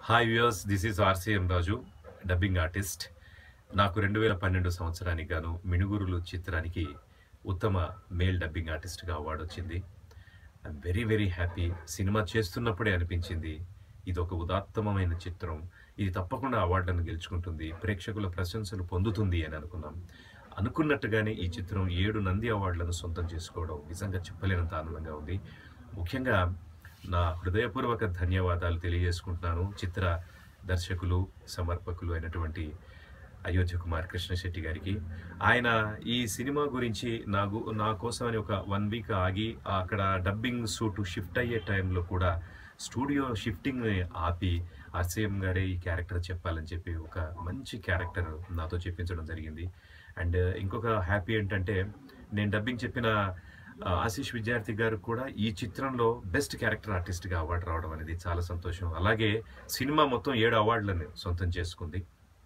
hi viewers this is RCM Raju dubbing artist నాకు రెండు వేల పన్నెండు సంవత్సరానికి గాను మినుగురులు చిత్రానికి ఉత్తమ మేల్ డబ్బింగ్ ఆర్టిస్ట్గా అవార్డు వచ్చింది ఐఎమ్ వెరీ వెరీ హ్యాపీ సినిమా చేస్తున్నప్పుడే అనిపించింది ఇది ఒక ఉదాత్తమమైన చిత్రం ఇది తప్పకుండా అవార్డులను గెలుచుకుంటుంది ప్రేక్షకుల ప్రశంసలు పొందుతుంది అని అనుకున్నాం అనుకున్నట్టుగానే ఈ చిత్రం ఏడు నంది అవార్డులను సొంతం చేసుకోవడం నిజంగా చెప్పలేనంత ఆనందంగా ఉంది ముఖ్యంగా నా హృదయపూర్వక ధన్యవాదాలు తెలియజేసుకుంటున్నాను చిత్ర దర్శకులు సమర్పకులు అయినటువంటి అయోధ్య కుమార్ కృష్ణశెట్టి గారికి ఆయన ఈ సినిమా గురించి నాకు నా కోసమని ఒక వన్ వీక్ ఆగి అక్కడ డబ్బింగ్ సూటు షిఫ్ట్ అయ్యే టైంలో కూడా స్టూడియో షిఫ్టింగ్ ఆపి ఆర్సీఎం గారే ఈ క్యారెక్టర్ చెప్పాలని చెప్పి ఒక మంచి క్యారెక్టర్ నాతో చెప్పించడం జరిగింది అండ్ ఇంకొక హ్యాపీ ఏంటంటే నేను డబ్బింగ్ చెప్పిన ఆ, ఆశీష్ విద్యార్థి గారు కూడా ఈ చిత్రంలో బెస్ట్ క్యారెక్టర్ ఆర్టిస్ట్గా అవార్డు రావడం అనేది చాలా సంతోషం అలాగే సినిమా మొత్తం ఏడు అవార్డులను సొంతం చేసుకుంది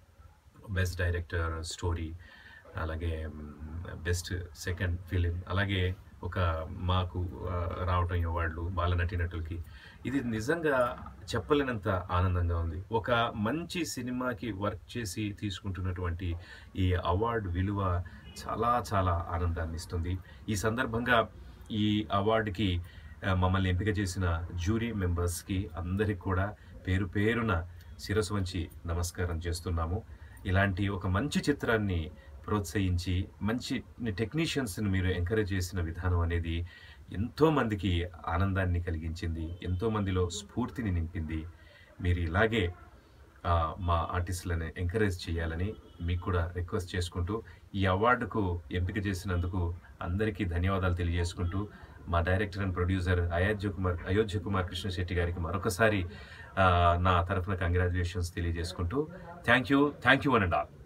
బెస్ట్ డైరెక్టర్ స్టోరీ అలాగే బెస్ట్ సెకండ్ ఫిలిం అలాగే ఒక మాకు ఆ, రావటం ఈ అవార్డులు బాల నటీనటులకి ఇది నిజంగా చెప్పలేనంత ఆనందంగా ఉంది ఒక మంచి సినిమాకి వర్క్ చేసి తీసుకుంటున్నటువంటి ఈ అవార్డు విలువ చాలా చాలా ఆనందాన్ని ఇస్తుంది ఈ సందర్భంగా ఈ అవార్డుకి ఆ, మమ్మల్ని ఎంపిక చేసిన జ్యూరీ మెంబర్స్కి అందరికి కూడా పేరు పేరున శిరస్సు వంచి నమస్కారం చేస్తున్నాము ఇలాంటి ఒక మంచి చిత్రాన్ని ప్రోత్సహించి మంచి టెక్నీషియన్స్ని మీరు ఎంకరేజ్ చేసిన విధానం అనేది ఎంతో మందికి ఆనందాన్ని కలిగించింది ఎంతో మందిలో స్ఫూర్తిని నింపింది మీరు ఇలాగే ఆ, మా ఆర్టిస్టులను ఎంకరేజ్ చేయాలని మీకు కూడా రిక్వెస్ట్ చేసుకుంటూ ఈ అవార్డుకు ఎంపిక చేసినందుకు అందరికీ ధన్యవాదాలు తెలియజేసుకుంటూ మా director and producer Ayodhya Kumar Ayodhya Kumar Krishnashetty గారికి మరొకసారి ఆ, నా తరఫున కంగ్రాచులేషన్స్ తెలియజేసుకుంటూ thank you thank you and all